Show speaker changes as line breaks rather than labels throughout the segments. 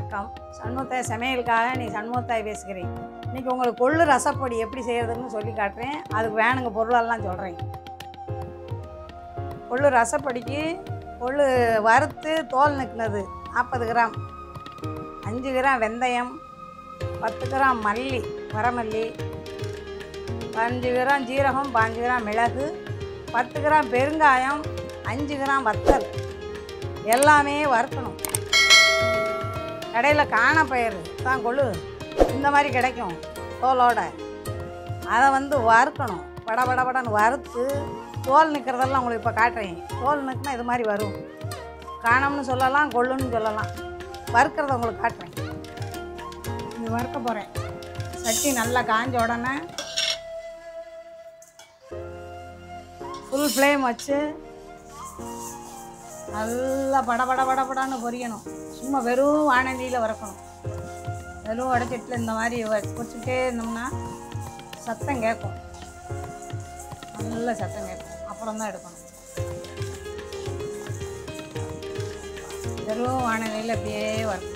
வணக்கம் சண்முகத்தாய் சமையலுக்காக நீ சண்முகத்தாய் பேசுகிறேன் இன்றைக்கி உங்களுக்கு கொள்ளு ரசப்பொடி எப்படி செய்கிறதுன்னு சொல்லி காட்டுறேன் அதுக்கு வேணுங்க பொருளெல்லாம் சொல்கிறேன் கொள்ளு ரசப்பொடிக்கு கொள்ளு வறுத்து தோல் நிற்கினது நாற்பது கிராம் அஞ்சு கிராம் வெந்தயம் பத்து கிராம் மல்லி வரமல்லி அஞ்சு கிராம் ஜீரகம் பாஞ்சு கிராம் மிளகு பத்து கிராம் பெருங்காயம் அஞ்சு கிராம் வத்தல் எல்லாமே வறுக்கணும் கடையில் காணப்பயிறு தான் கொள்ளு இந்த மாதிரி கிடைக்கும் தோலோட அதை வந்து வறுக்கணும் பட பட படன்னு வறுத்து தோல் நிற்கிறதெல்லாம் உங்களுக்கு இப்போ காட்டுறேன் தோல் நிற்கினா இது மாதிரி வரும் காணம்னு சொல்லலாம் கொள்ளுன்னு சொல்லலாம் வறுக்கிறத உங்களுக்கு காட்டுறேன் இது வறுக்க போகிறேன் சட்டி நல்லா காஞ்ச உடனே ஃபுல் ஃப்ளேம் வச்சு நல்லா பட பட பட படன்னு பொரியணும் சும்மா வெறும் வானலியில் வறுக்கணும் வெறும் உடச்சிட்டில் இந்த மாதிரி வ- பொரிச்சுட்டே இருந்தோம்னா சத்தம் கேட்கும் நல்ல சத்தம் கேட்கும் அப்புறம் தான் எடுக்கணும் வெறும் வானலியில் அப்படியே வறுக்கணும்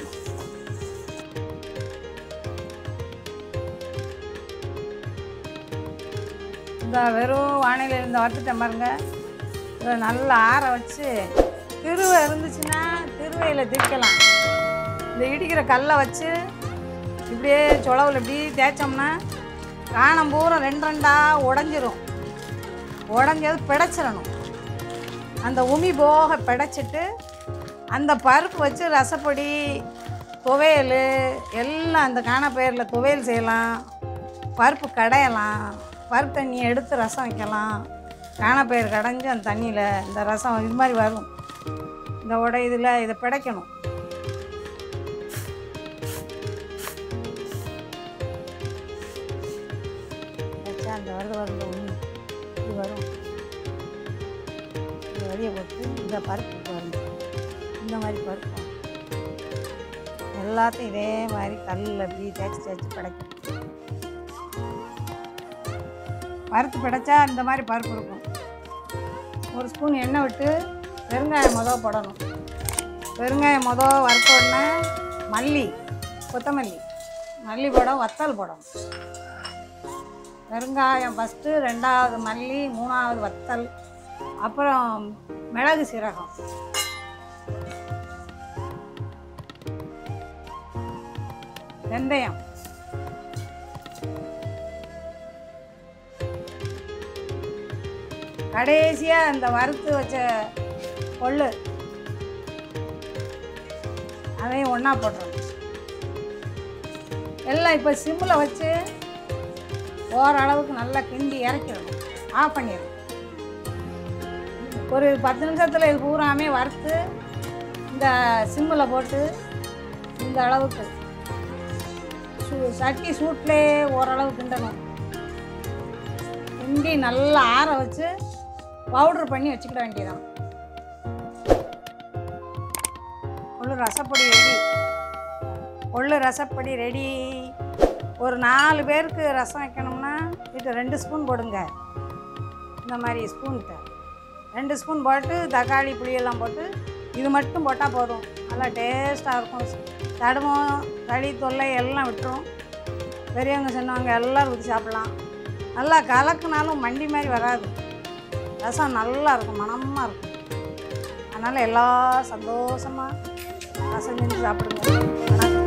இந்த வெறும் வானிலை இந்த வறுத்துட்டேன் பாருங்க இதை நல்லா ஆற வச்சு திருவை இருந்துச்சுன்னா திருவையில் திரிக்கலாம் இந்த இடிக்கிற கல்லை வச்சு இப்படியே சுளவில் இப்படி தேய்ச்சோம்னா காணம் பூரா ரெண்டு ரெண்டாக உடஞ்சிரும் உடஞ்சது பிடைச்சிடணும் அந்த உமி போக பிடைச்சிட்டு அந்த பருப்பு வச்சு ரசப்பொடி துவையல் எல்லாம் அந்த காணப்பயிரில் துவையல் செய்யலாம் பருப்பு கடையலாம் பருப்பு தண்ணியை எடுத்து ரசம் வைக்கலாம் காணப்பயிர் கடைஞ்சி அந்த தண்ணியில் இந்த ரசம் இது மாதிரி வரும் இந்த உடை இதில் இதை பிடைக்கணும் வச்சா அந்த வருது வருது ஒன்று இது வரும் இந்த வழியை போட்டு இந்த பருப்பு வரும் இந்த மாதிரி பருப்பு வரும். எல்லாத்தையும் இதே மாதிரி கல்லில் இப்படி தேய்ச்சி தேய்ச்சி பிடைக்கணும் பருப்பு பிடைச்சா இந்த மாதிரி பருப்பு இருக்கும் ஒரு ஸ்பூன் எண்ணெய் விட்டு பெருங்காயம் மொதல் போடணும் பெருங்காயம் மொதல் வறுத்த உடனே மல்லி கொத்தமல்லி மல்லி போட வத்தல் போடணும் பெருங்காயம் ஃபஸ்ட்டு ரெண்டாவது மல்லி மூணாவது வத்தல் அப்புறம் மிளகு சீரகம் வெந்தயம் கடைசியாக அந்த வறுத்து வச்ச கொள்ளு அதையும் ஒன்றா போட்டுறணும் எல்லாம் இப்போ சிம்மில் வச்சு ஓரளவுக்கு நல்லா கிண்டி இறக்கிடணும் ஆஃப் பண்ணிடணும் ஒரு பத்து நிமிஷத்தில் இது பூராமே வறுத்து இந்த சிம்மில் போட்டு இந்த அளவுக்கு சூ சட்டி சூட்லேயே ஓரளவு கிண்டணும் கிண்டி நல்லா ஆற வச்சு பவுட்ரு பண்ணி வச்சுக்கிட வேண்டியதான் கொள்ளு ரசப்பொடி ரெடி கொள்ளு ரசப்பொடி ரெடி ஒரு நாலு பேருக்கு ரசம் வைக்கணும்னா இது ரெண்டு ஸ்பூன் போடுங்க இந்த மாதிரி ஸ்பூன்கிட்ட ரெண்டு ஸ்பூன் போட்டு தக்காளி புளியெல்லாம் போட்டு இது மட்டும் போட்டால் போதும் நல்லா டேஸ்ட்டாக இருக்கும் தடுமம் களி தொல்லை எல்லாம் விட்டுரும் பெரியவங்க சின்னவங்க எல்லோரும் ஊற்றி சாப்பிட்லாம் நல்லா கலக்குனாலும் மண்டி மாதிரி வராது ரசம் நல்லா இருக்கும் மணமாக இருக்கும் அதனால் எல்லாம் சந்தோஷமாக ரசம் செஞ்சு சாப்பிடுங்க வணக்கம்